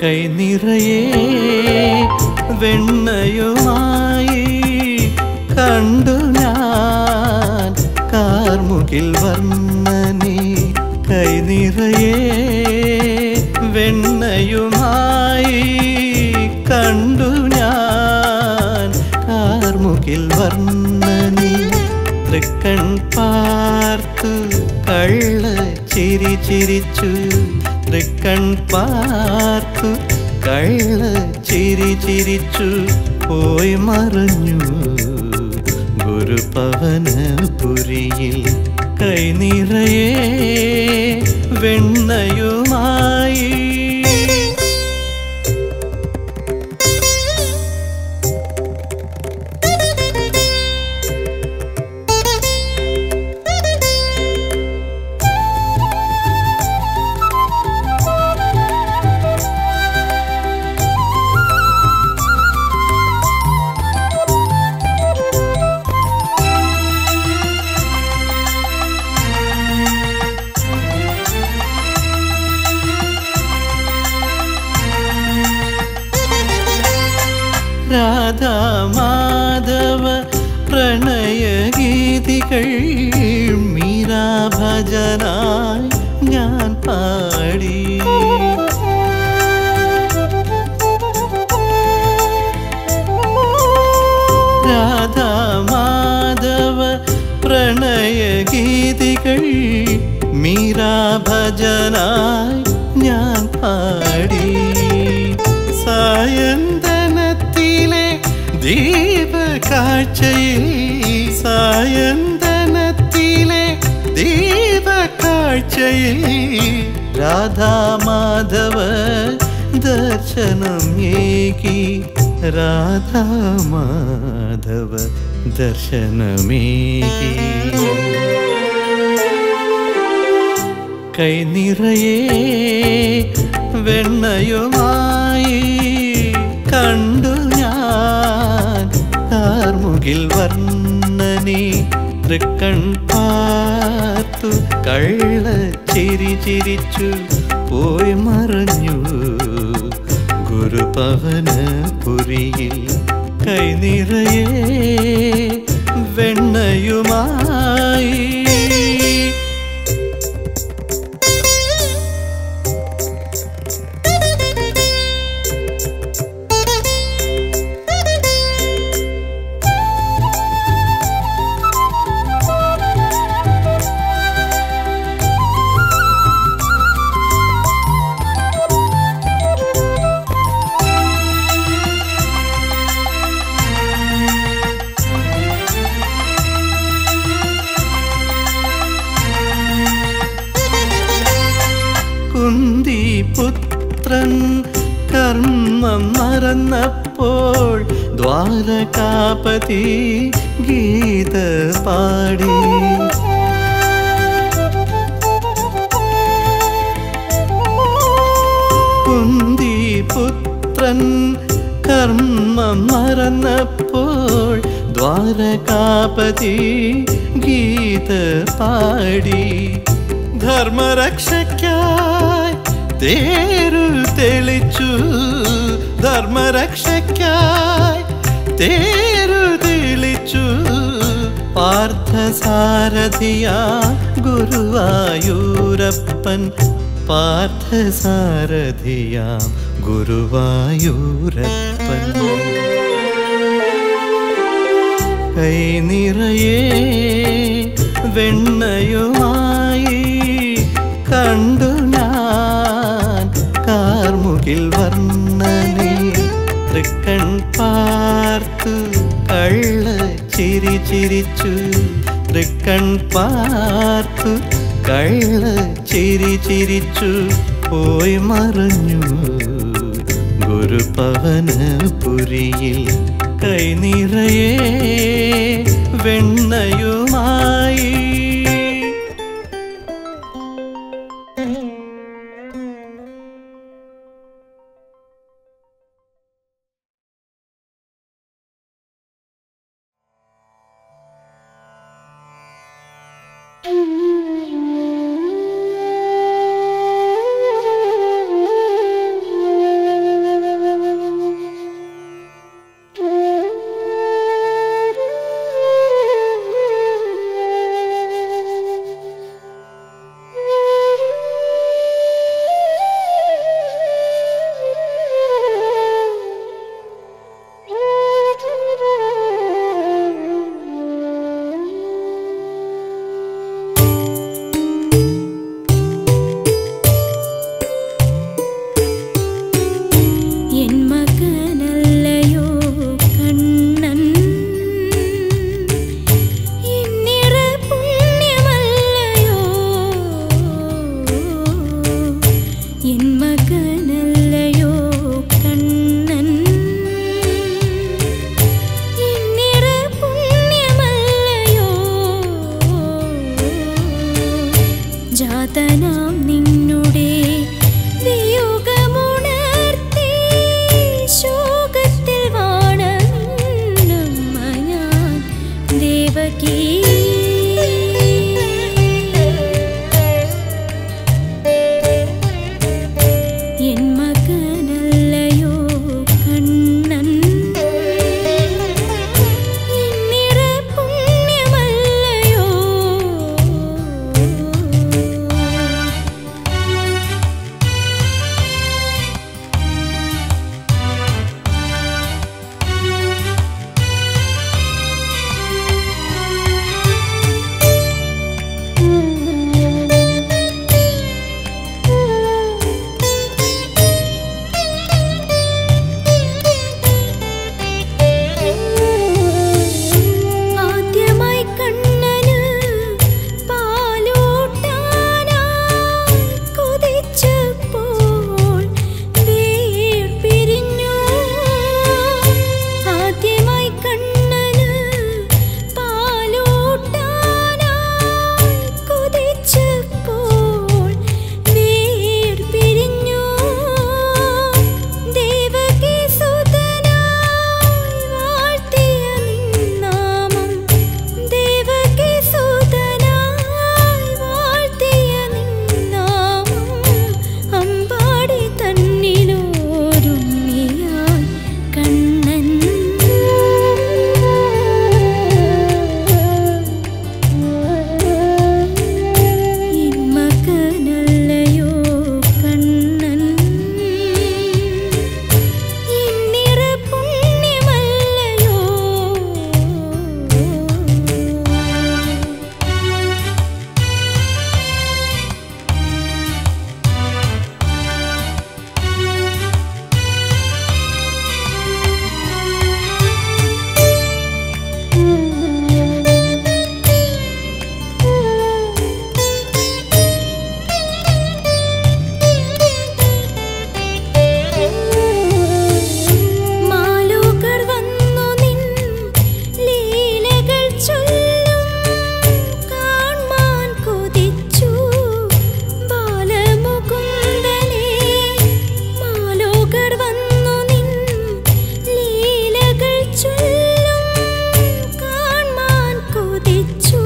കൈ നിറയെ വെണ്ണയുമായി കണ്ടു ഞാൻ കാർമുകിൽ വർണ്ണനെ കൈ നിറയെ വെണ്ണയുമായി കണ്ടു ഞാൻ കാർമുകിൽ വർണ്ണനെ തൃക്കൺ പാർത്തു കള്ള ചിരി ചിരിച്ചു തൃക്കൺ പാർത്തു കള്ള ചിരി ചിരിച്ചു പോയി മറഞ്ഞു ഗുരുപവനപുരിയിൽ കൈ നിറയെ വെണ്ണയുമായി രാധാമാധവ പ്രണയഗീതികൾ മീരാഭജനായി ഞാൻ പാടി രാധാമാധവ പ്രണയഗീതികൾ മീരാഭജനായി ഞാൻ പാടി സായന്തനത്തിലെ ദീപകാഴ്ചയിൽ സായന്തനത്തിലെ ദീപകാഴ്ചയിൽ രാധാമാധവ ദർശനം ഏകി രാധാമാധവ ദർശനമേകി കൈ നിറയെ വെണ്ണയുമായി കണ്ടു ഞാൻ കാർമുകിൽ വർണ്ണനെ തൃക്കൺ പാർത്തു കള്ള ചിരി ചിരിച്ചു പോയി മറഞ്ഞു ഗുരുപവനപുരിയിൽ കൈ നിറയെ വെണ്ണയുമായി കുന്തി പുത്രൻ കർമ്മം മറന്നപ്പോൾ ദ്വാരകാപതി ഗീത പാടി കുന്തി പുത്രൻ കർമ്മം മറന്നപ്പോൾ ദ്വാരകാപതി ഗീത പാടി ധർമ്മരക്ഷയ്ക്കായി തേരു തെളിച്ചു ധർമ്മരക്ഷയ്ക്കായി തേരു തെളിച്ചു പാർത്ഥസാരഥിയ ഗുരുവായൂരപ്പൻ പാർത്ഥസാരഥിയാം ഗുരുവായൂരപ്പൻ കൈ നിറയെ വെണ്ണയുമായി കണ്ടു ഞാൻ കാർമുകിൽ വർണ്ണനെ തൃക്കൺ പാർത്തു കള്ള ചിരി ചിരിച്ചു തൃക്കൺ പാർത്തു കള്ള ചിരി ചിരിച്ചു പോയി മറഞ്ഞു ഗുരുപവനപുരിയിൽ കൈ നിറയെ വെണ്ണയുമായി Thank you. ജാതനാം നിന്നുടെ വിയോഗമുണർത്തി ശോകത്തിൽ വാണ നിന്നമ്മ ഞാൻ ദേവകീ എൻ മകനല്ലയോ കണ്ണൻ എന്നിറ പുണ്യമല്ലയോ ആദ്യമായി കണ്ണന് പാലൂട്ടാനായി കൊതിച്ചപ്പോൾ വേർപിരിഞ്ഞു ആദ്യമായി കണ്ണന് പാലൂട്ടാനായി കൊതിച്ചപ്പോൾ വേർപിരിഞ്ഞു ദേവകി സുതനായി വാഴ്ത്തിയ നിന്നാമം ദേവകി സുതനായി വാഴ്ത്തിയ നിന്നാമം അമ്പാടി തന്നിലോരുണ്ണിയാൻ കണ്ണൻ എൻ മകനല്ലയോ കണ്ണൻ എന്നിറ പുണ്യമല്ലയോ മാലോകർ വന്നു നിൻ ലീലകൾ ചൊല്ലും കാൺമാൻ കൊതിച്ചു ബാലമുകുന്ദനെ മാലോകർ വന്നു നിൻ ലീലകൾ ചൊല്ലും കാൺമാൻ കൊതിച്ചു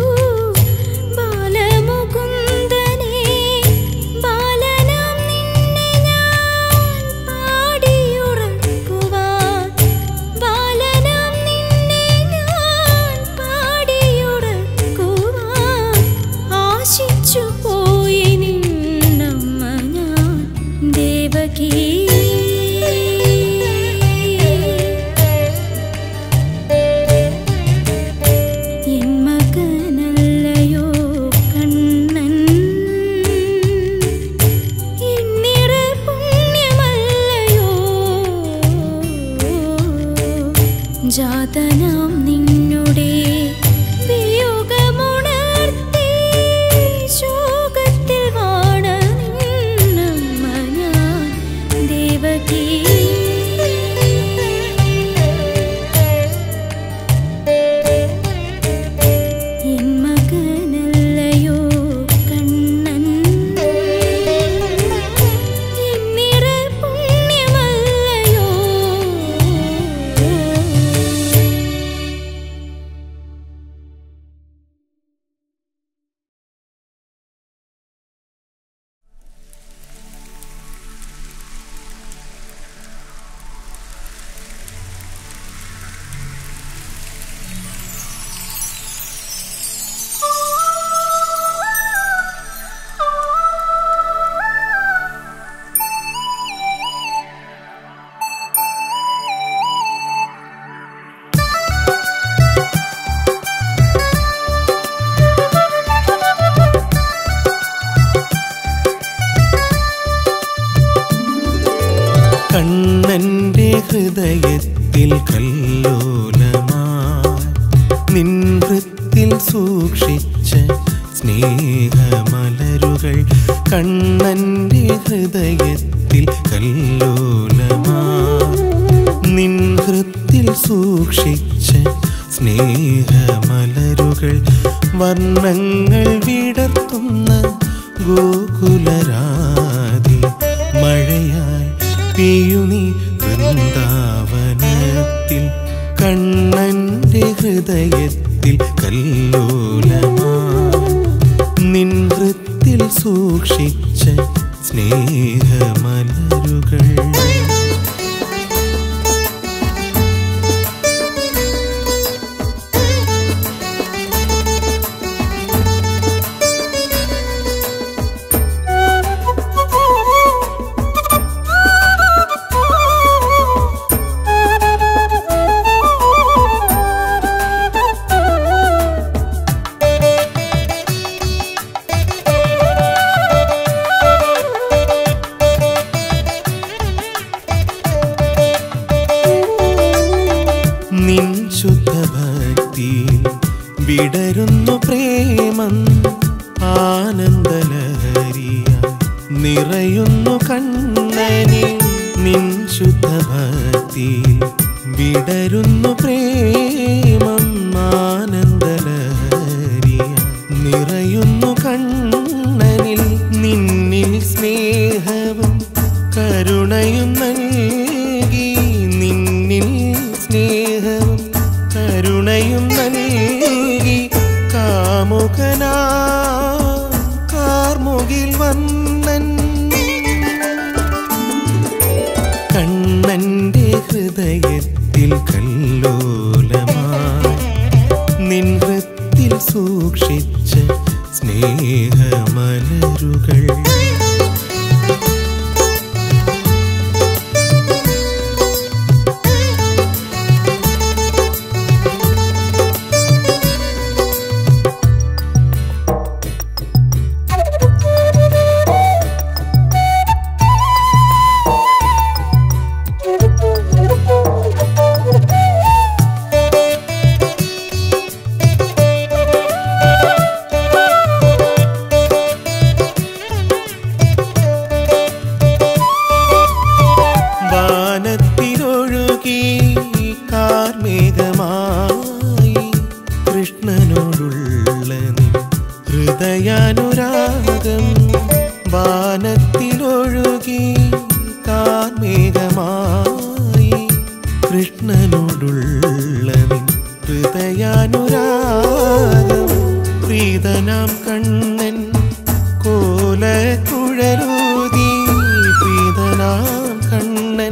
ബാലമുകുന്ദനെ ബാലനാം നിന്നെ ഞാൻ പാടിയുറക്കുവാൻ ബാലനാം നിന്നെ ഞാൻ പാടിയുറക്കുവാൻ ആശിച്ചു പോയി നിന്നമ്മ ഞാൻ ദേവകീ എൻ മകനല്ലയോ കണ്ണൻ എന്നിറ പുണ്യമല്ലയോ ജാതനാം നിന്നുടെ വിയോഗമുണർത്തി ശോകത്തിൽ വാണ നിന്നമ്മ ഞാൻ ദേവകീ എൻ മകനല്ലയോ കണ്ണൻ എന്നിറ പുണ്യമല്ലയോ കണ്ണന്റെ ഹൃദയത്തിൽ കല്ലോലമായി നിൻ വൃത്തിൽ സൂക്ഷിച്ച സ്നേഹമലരുകൾ കണ്ണന്റെ ഹൃദയത്തിൽ കല്ലോലമായി നിൻ ഹൃത്തിൽ സൂക്ഷിച്ച സ്നേഹമലരുകൾ വർണ്ണങ്ങൾ വിടർത്തുന്ന ഗോകുലരാധി മഴയായി പെയ്യുനി വൃന്ദാവനത്തിൽ കണ്ണന്റെ ഹൃദയത്തിൽ കല്ലോലമാ നിൻ ഹൃത്തിൽ സൂക്ഷിച്ച സ്നേഹമലരുകൾ നിൻ ശുദ്ധഭക്തി വിടരുന്നു പ്രേമം ആനന്ദലഹരിയ നിറയുന്നു കണ്ണനി നിൻ ശുദ്ധഭക്തി വിടരുന്നു പ്രേമം ആനന്ദലഹരിയ നിറയുന്നു കണ്ണനിൽ നിന്നിൽ സ്നേഹവും കരുണയും നൽകി നിന്നിൽ സ്നേഹവും കരുണയും നൽകി കാമുകനാ കാർമുകിൽ വന്നൻ കണ്ണന്റെ ഹൃദയത്തിൽ കല്ലോലമായി നിൻ ഹൃത്തിൽ സൂക്ഷിച്ച സ്നേഹമലരുകൾ വാനത്തിലൊഴുകി കാർമേഘമായി കൃഷ്ണനോടുള്ള നിൻ ഹൃദയാനുരാഗം വാനത്തിലൊഴുകി കാർമേഘമായി കൃഷ്ണനോടുള്ള നിൻ ഹൃദയാനുരാഗം പ്രീതനാം കണ്ണൻ കോലക്കുഴലൂതി പ്രീതനാം കണ്ണൻ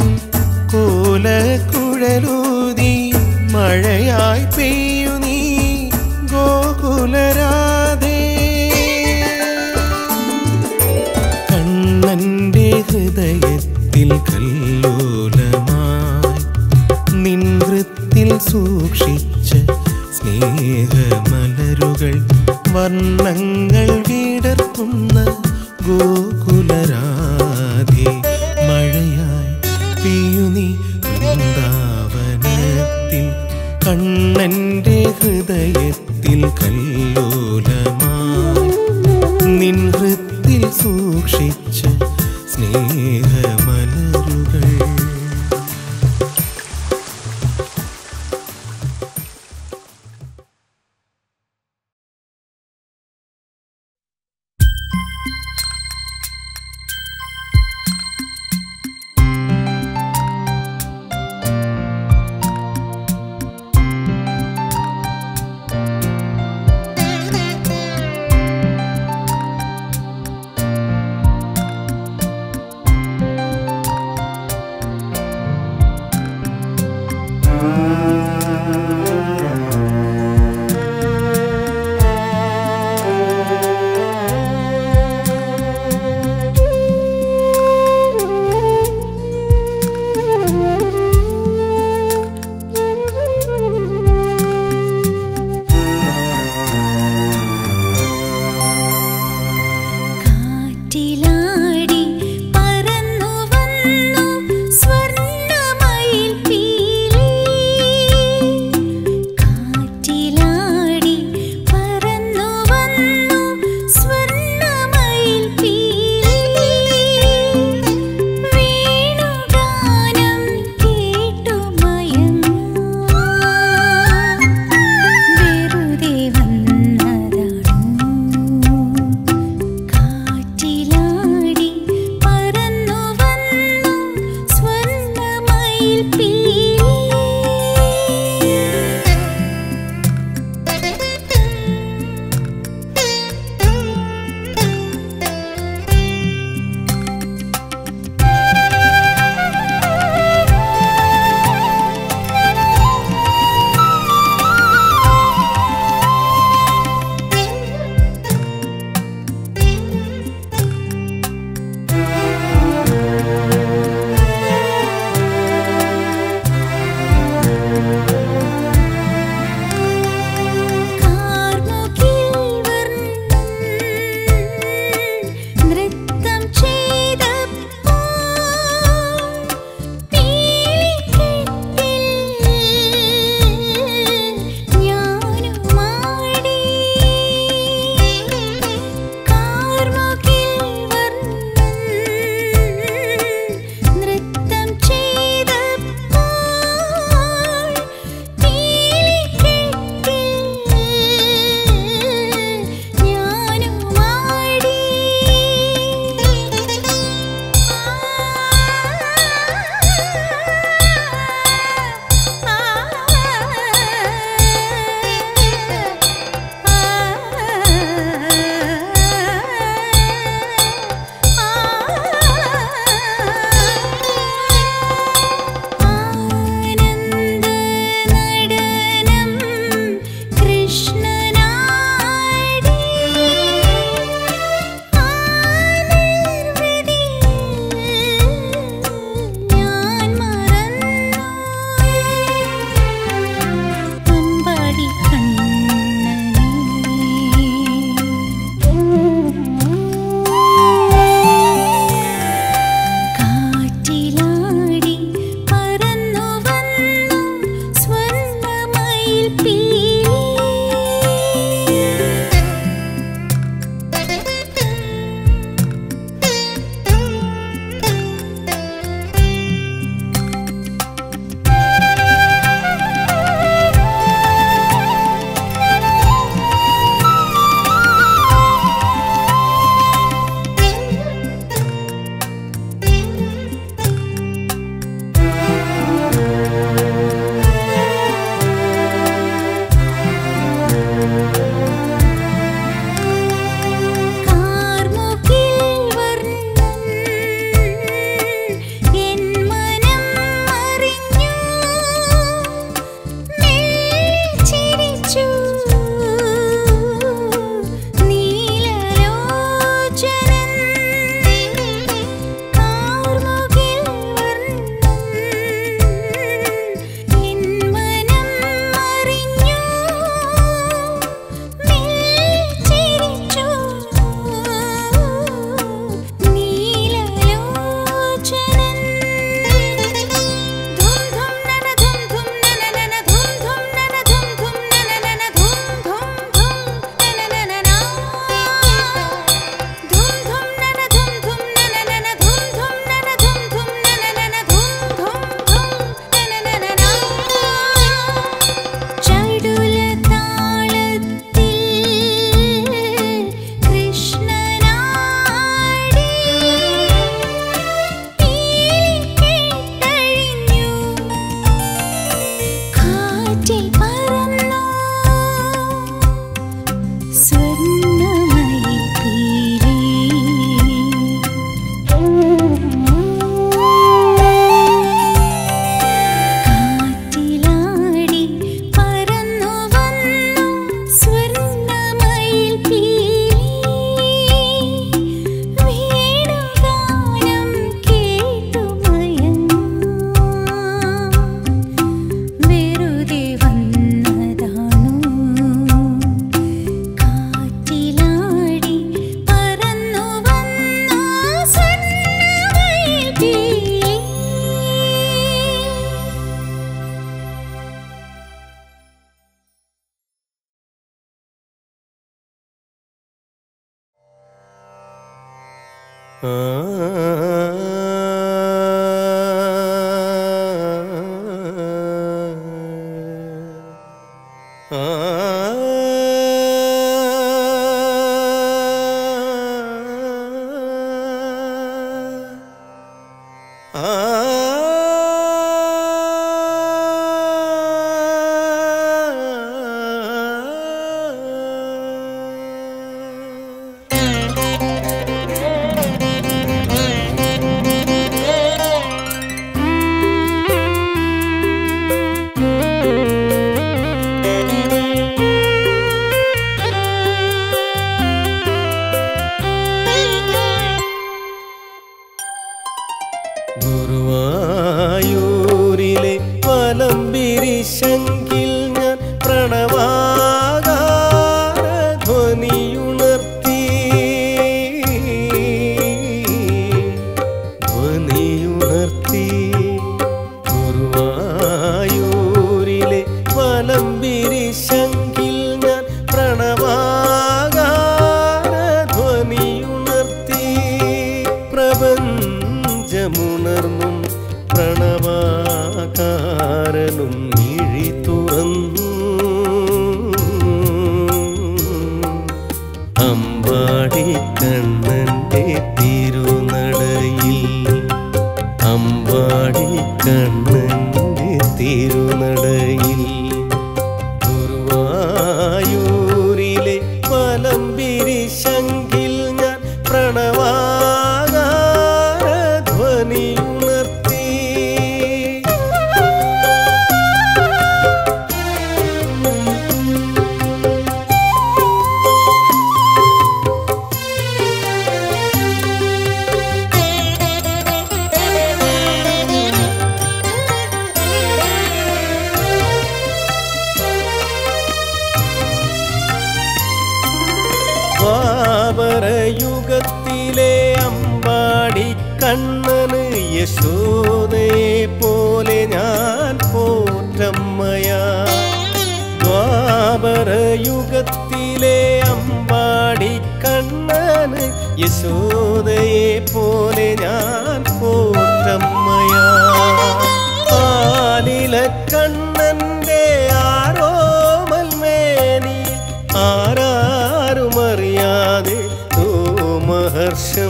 കോലക്കുഴലൂതി മഴയായി പെയ്യു നീ ഗോകുലരാധേ കണ്ണന്റെ ഹൃദയത്തിൽ കല്ലോലമായി നിൻ വൃത്തിൽ സൂക്ഷിച്ച സ്നേഹമലരുകൾ വർണ്ണങ്ങൾ വിടർത്തുന്ന ഗോകുലരാധി മഴയായി പെയ്യുനി വൃന്ദാവനത്തിൽ കണ്ണന്റെ ഹൃദയത്തിൽ കല്ലോലമായി നിൻ ഹൃത്തിൽ സൂക്ഷിച്ച സ്നേഹമലരുകൾ ും ഗുരുവായൂരിലെ വലംബിരിശങ്കിൽ ഞാൻ പ്രണവാകാര ധ്വനിയുണർത്തി ധ്വനിയുണർത്തി ഗുരുവായൂരിലെ വലംബിരിശങ്കിൽ ഞാൻ പ്രണവാകാര ധ്വനിയുണർത്തി പ്രപഞ്ചമുണർന്നും പ്രണവാകാരനും മിഴി തുറന്നു അമ്പാടി കണ്ണന്റെ തിരുനടയിൽ അമ്പാടി കണ്ണന്റെ തിരുനടയിൽ ഗുരുവായൂരിലെ വലംബിരി ശങ്കിൽ ഞാൻ പ്രണവാകാര ധ്വനിയുണർത്തി ദ്വാപരയുഗത്തിലെ അമ്പാടി കണ്ണന് യശോദയെ പോലെ ഞാൻ പോറ്റമ്മയാ ദ്വാപരയുഗത്തിലെ അമ്പാടി കണ്ണന് യശോദയെ പോലെ ഞാൻ പോറ്റമ്മയാ ആലില കണ്ണന്റെ ആരോമൽ മേനി ആരാരുമറിയാതെ ഓ മഹർഷം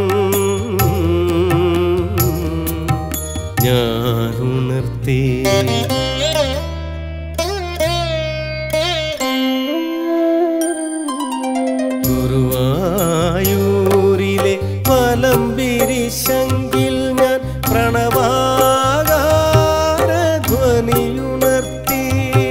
ഞാനുണർത്തി ഗുരുവായൂരിലെ വലംബിരി ശങ്കിൽ ഞാൻ പ്രണവാകാര ധ്വനിയുണർത്തി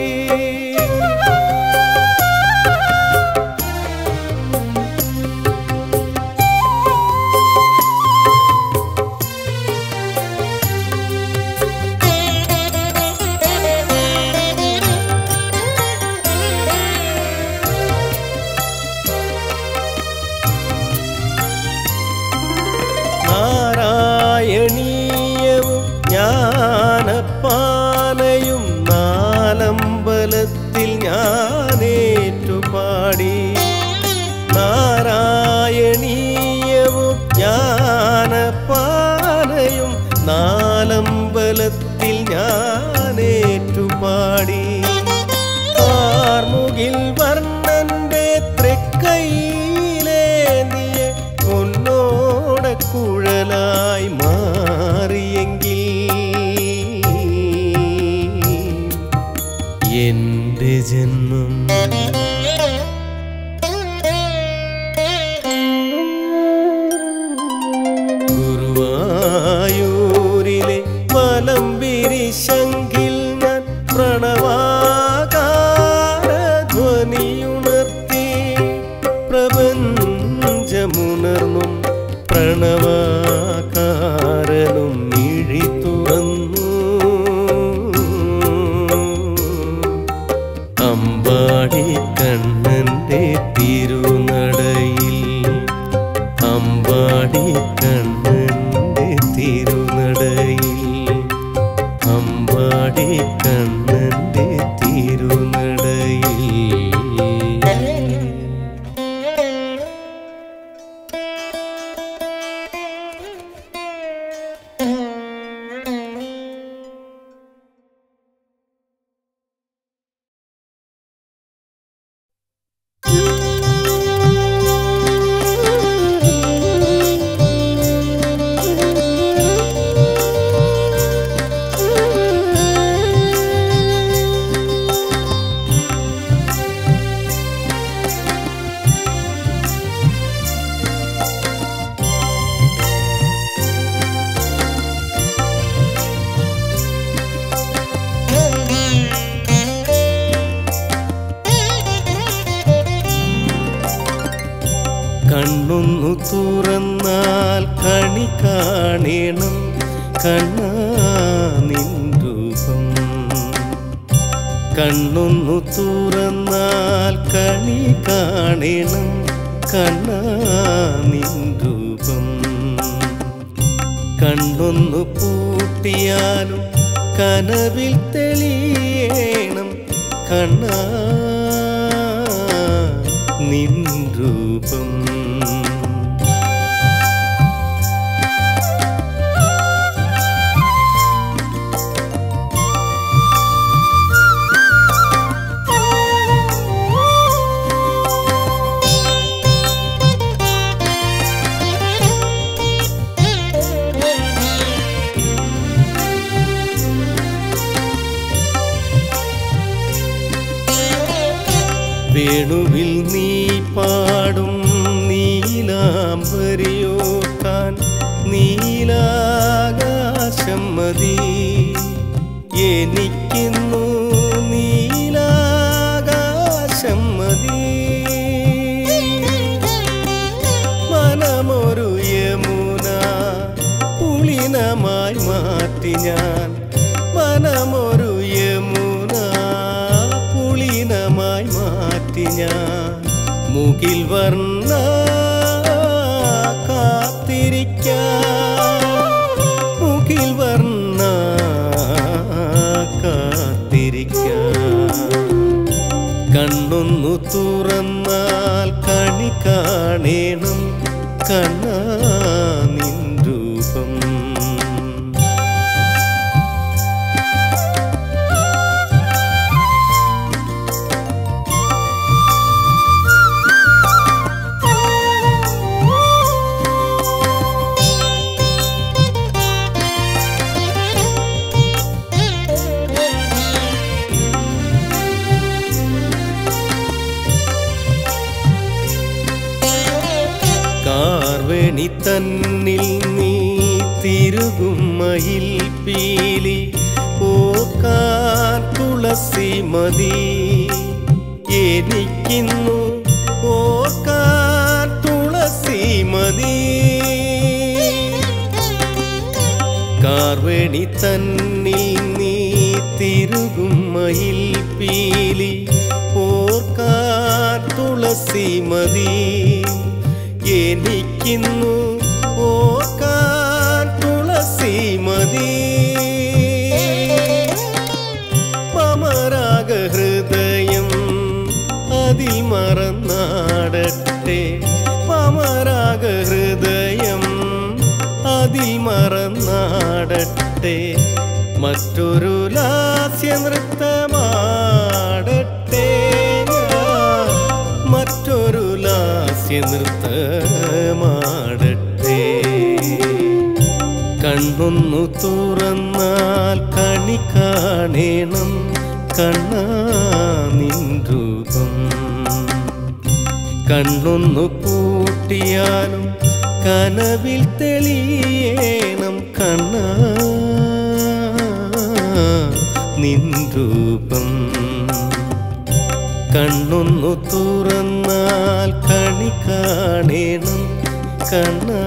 നാരായണീയവും ജ്ഞാനപ്പാനയും നാലമ്പലത്തിൽ ഞാനേറ്റുപാടി നാരായണീയവും ജ്ഞാനപ്പാനയും നാലമ്പലത്തിൽ ഞാനേറ്റുപാടി കാർമുകിൽ വർണ്ണന്റെ തൃക്കൈയിലേന്തിയ പൊന്നോട കുഴലായി മാറിയെങ്കിൽ എന്റെ ജന്മം ഗുരുവായൂരിലെ വലംബിരി ശങ്കിൽ ഞാൻ പ്രണവാകാര ധ്വനിയുണർത്തി പ്രപഞ്ചമുണർന്നും പ്രണവാകാരനും മിഴി തുറന്നു അമ്പാടി കണ്ണന്റെ തിരുനടയിൽ അമ്പാടി കണ്ണന്റെ തിരുനടയിൽ അമ്പാടി കണ്ണന്റെ തിരുനടയിൽ ആ കണ്ണൊന്നു തുറന്നാൽ കണി കാണണം കണ്ണാ നിൻ രൂപം കണ്ണൊന്നു തുറന്നാൽ കണി കാണണം കണ്ണാ നിൻ രൂപം കണ്ണൊന്നു പൂട്ടിയാലും കനവിൽ തെളിയണം കണ്ണാ നിൻ രൂപം വേണുവിൽ നീ പാടും നീലാംബരിയോക്കാൻ നീലാകാശം മതി എനിക്കിന്നു നീലാകാശം മതി മനമൊരു യമുന പുളിനമായി മാറ്റി ഞാൻ മനമൊരു യമുന പുളിനമായി മാറ്റി ഞാൻ മുകിൽ വർണ്ണ കാത്തിരിക്കാം മുകിൽ വർണ്ണ കാത്തിരിക്കാം കണ്ണൊന്നു തുറന്നാൽ കണി കാണേണം കണ്ണാ നിൻ രൂപം കാർവെണി തന്നിൽ നീ തിരുകും മയിൽ പീലി ഓക്കാൻ തുളസി മതി എനിക്കിന്നു ഓക്കാൻ തുളസി മതി കാർവെണി തന്നിൽ നീ തിരുകും മയിൽ പീലി ഓർക്കാൻ തുളസി മതി എനിക്കിന്നു ഓർക്കാൻ തുളസി മതി മമരാഗ ഹൃദയം അതിൽ മറന്നാടട്ടെ മമരാഗ ഹൃദയം അതിൽ മറന്നാടട്ടെ മറ്റൊരു ലാസ്യ നൃത്തമാടട്ടെ ഞാൻ. മറ്റൊരു ലാസ്യ നൃത്തമാടട്ടെ കണ്ണൊന്നു തുറന്നാൽ കണി കാണേണം കണ്ണാ നിൻ രൂപം കണ്ണൊന്നു പൂട്ടിയാലും കനവിൽ തെളിയേണം കണ്ണാ നിൻ രൂപം കണ്ണൊന്നു തുറന്നാൽ കണി കാണേണം കണ്ണാ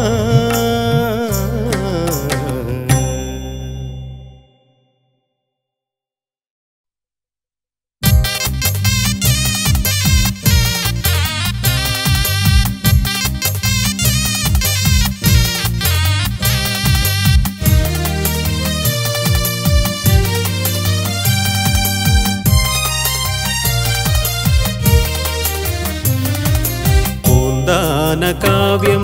പൂന്താന കാവ്യം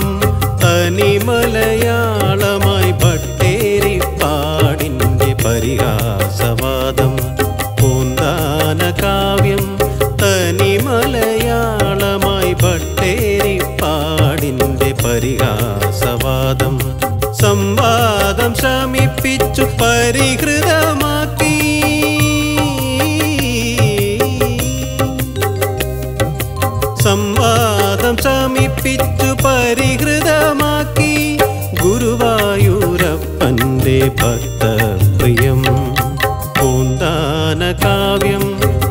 തനിമലയാളമായി ഭട്ടേരിപ്പാടിൻ്റെ പരിഹാസവാദം പൂന്താന കാവ്യം തനിമലയാളമായി ഭട്ടേരിപ്പാടിൻ്റെ പരിഹാസവാദം സംവാദം ശമിപ്പിച്ചു പരിഹൃതമാക്കി സംവാദം ശമിപ്പിച്ചു പരിഹൃതമാക്കി ഗുരുവായൂരപ്പന്റെ ഭക്തപ്രിയം പൂന്താന കാവ്യം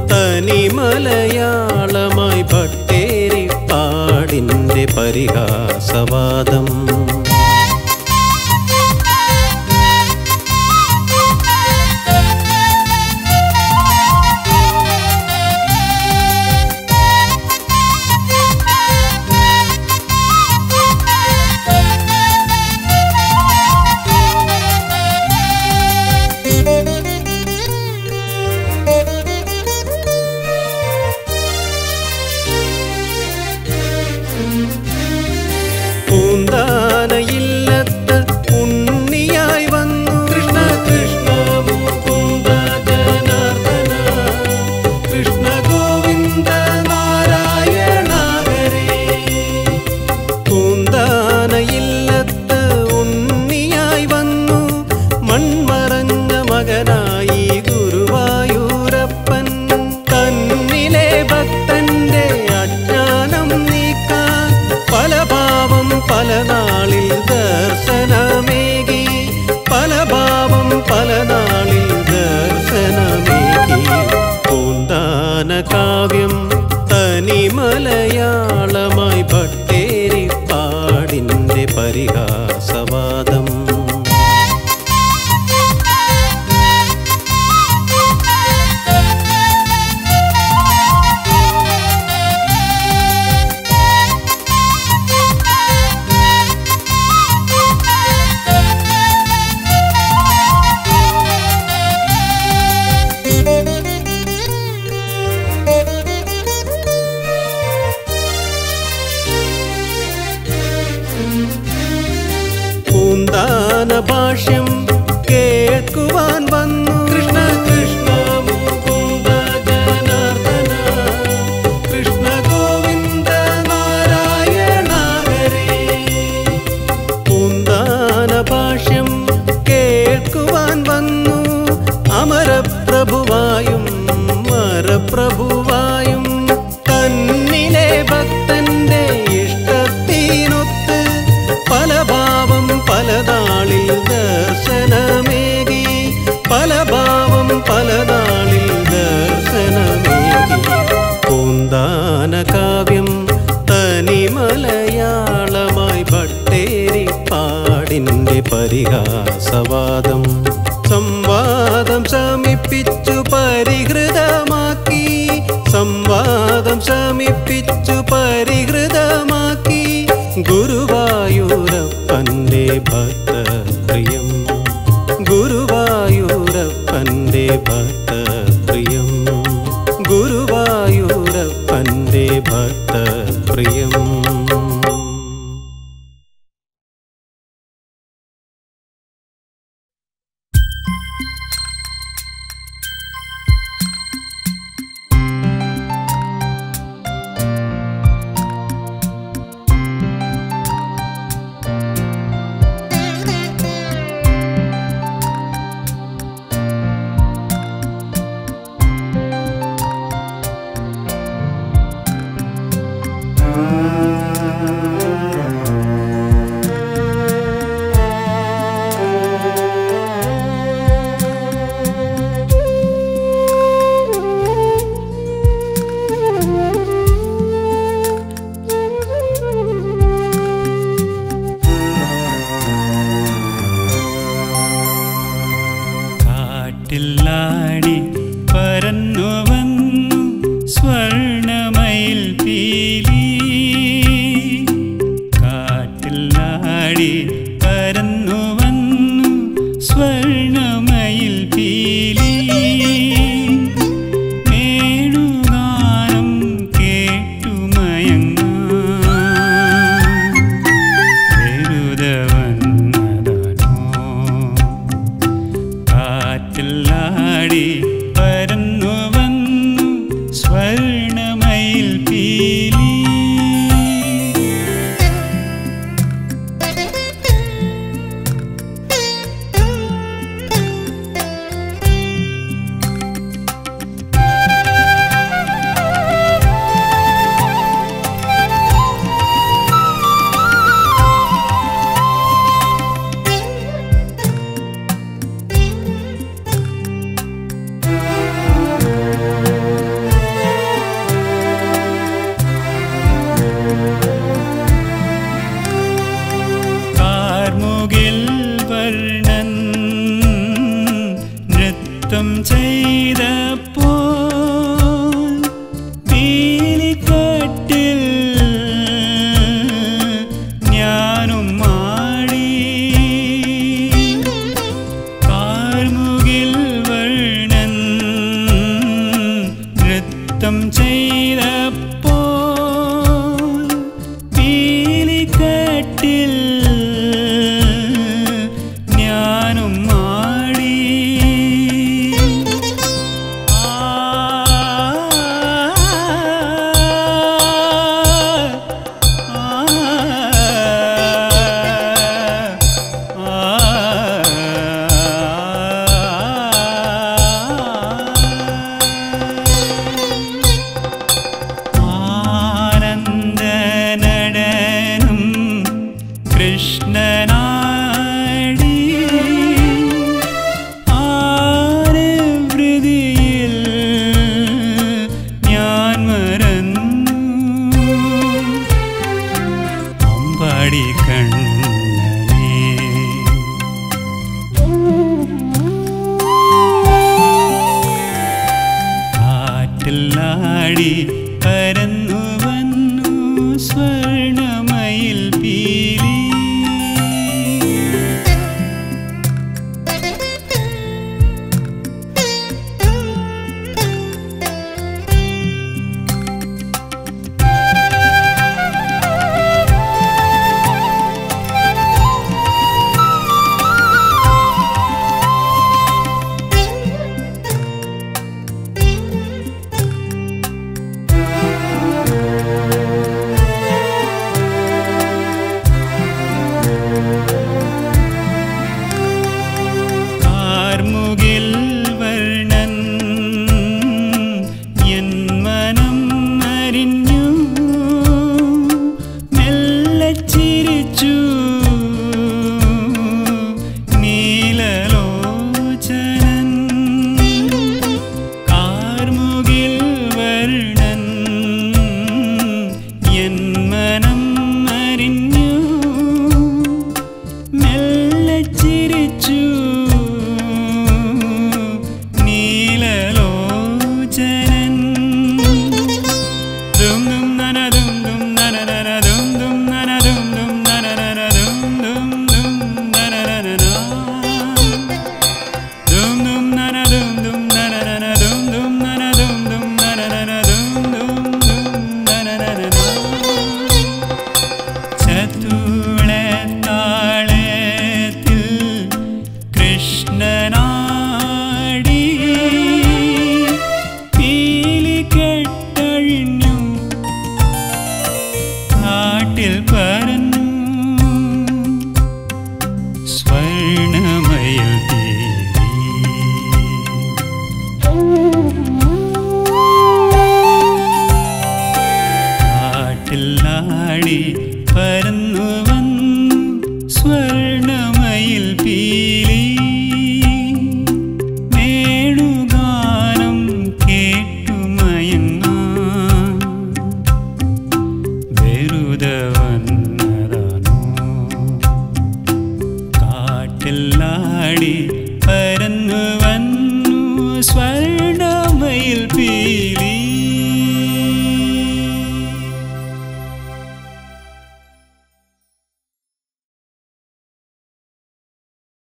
തനിമലയാളമായി ഭട്ടേരിപ്പാടിന്റെ പരിഹാസവാദം പല നാളിൽ ദർശനമേകി പൂന്താന കാവ്യം തനി മലയാളമായി ഭട്ടേരിപ്പാടിൻ്റെ പരിഹാസവാദം പൂന്താന ഭാഷ്യം കേൾക്കുവാൻ വന്നു കൃഷ്ണ കൃഷ്ണ മുകുന്ദ ജനാർദ്ദന കൃഷ്ണ ഗോവിന്ദ നാരായണ ഹരേ പൂന്താന ഭാഷ്യം കേൾക്കുവാൻ വന്നു അമരപ്രഭുവായും മരപ്രഭുവായും തന്നിലെ ഭക്തന്റെ ഇഷ്ടത്തിനൊത്ത് പല ഭാവം പല നാളിൽ ദർശനമേകി പല ഭാവം പല നാളിൽ ദർശനമേകി പൂന്താന കാവ്യം തനി മലയാളമായി ഭട്ടേരിപ്പാടിൻ്റെ പരിഹാസവാദം സംവാദം ശമിപ്പിച്ചു പരിഹൃതമാക്കി സംവാദം ശമിപ്പിച്ചു പരിഹൃതമാക്കി ഗുരുവായൂരപ്പൻ്റെ ഭക്തപ്രിയം ഗുരുവായൂരപ്പൻ്റെ ഭക്തപ്രിയം ഗുരുവായൂരപ്പൻ്റെ ഭക്തപ്രിയം കാട്ടില്ലാടി പരന്നു വന്നു സ്വർണമയിൽ പീലി കാട്ടില്ലാടി പരന്നു വന്നു സ്വർണമയിൽ പീലി വേണുഗാനം കേട്ടുമയങ്ങാൻ വെറുതെ വന്നതാണോ കാറ്റിലാടി പരന്നു വന്നു സ്വർണമയിൽ പീലി കാർമുകിൽ വർണ്ണൻ നൃത്തം ചെയ്തപ്പോൾ പീലിക്കാട്ടിൽ ഞാനും മാടി കാർമുകിൽ വർണ്ണൻ നൃത്തം ചെയ്തപ്പോൾ പീലിക്കാട്ടിൽ ഞാനും മാടി ആനന്ദ നടനം കൃഷ്ണനാടി കണ്ണനേ കാറ്റിലാടി പരന്നു വന്നു സ്വർണമയിൽ പീലി കാർമുകിൽ വർണ്ണൻ എൻ മനം അറിഞ്ഞു മെല്ലെ ചിരിച്ചു നീലലോചനൻ കാർമുകിൽ വർണ്ണൻ എൻ മനം അറിഞ്ഞു മെല്ലെ ചിരിച്ചു നീലലോചനൻ ദും ദും നന ദും ദും നന നന ദും ദും നന ദും ദും നന നന ദും ദും ദും നന നന നാ. ദും ദും നന ദും ദും നന നന ദും ദും നന ദും ദും നന നന ദും ദും ദും നന നന നാ. ചതുളത്താളത്തിൽ കൃഷ്ണനാടി പീലി കെട്ടഴിഞ്ഞു കാട്ടിൽ പരന്നു സ്വർണമയിൽ തേടി കാട്ടിലാടി പരന്നു വന്നു സ്വർണമയിൽ പീലി വേണുഗാനം കേട്ടുമയങ്ങാൻ വെറുതെ വന്നതാണോ കാട്ടിലാടി